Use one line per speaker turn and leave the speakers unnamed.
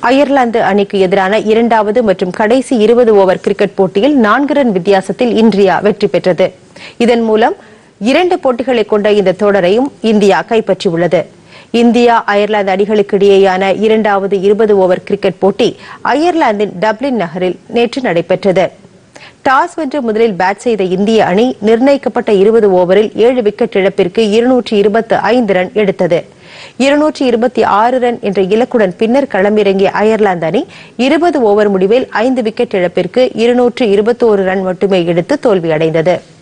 Ireland அணிக்கு எதிரான இரண்டாவது மற்றும் கடைசி இருபது ஓவர் கிரிக்கெட் போட்டியில் நான்கு ரன் வித்தியாசத்தில் இந்தியா வெற்றி பெற்றது இதன் மூலம் இரண்டு போட்டிகளை கொண்ட இந்த தொடரையும் இந்தியா கைப்பற்றியுள்ளது இந்தியா அயர்லாந்து அணிகளுக்கு இடையேயான இரண்டாவது இருபது ஓவர் கிரிக்கெட் போட்டி அயர்லாந்தின் டப்ளின் நகரில் நேற்று நடைபெற்றது டாஸ் வென்று முதலில் பேட் செய்த இந்திய அணி நிர்ணயிக்கப்பட்ட இருபது ஓவரில் ஏழு விக்கெட் இழப்பிற்கு இருநூற்றி இருபத்தி ஐந்து ரன் எடுத்தது இருநூற்றி இருபத்தி ஆறு ரன் என்ற இலக்குடன் பின்னர் களமிறங்கிய அயர்லாந்து அணி இருபது ஓவர் முடிவில் ஐந்து விக்கெட் இழப்பிற்கு இருநூற்று இருபத்தோரு ரன் மட்டுமே எடுத்து தோல்வியடைந்தது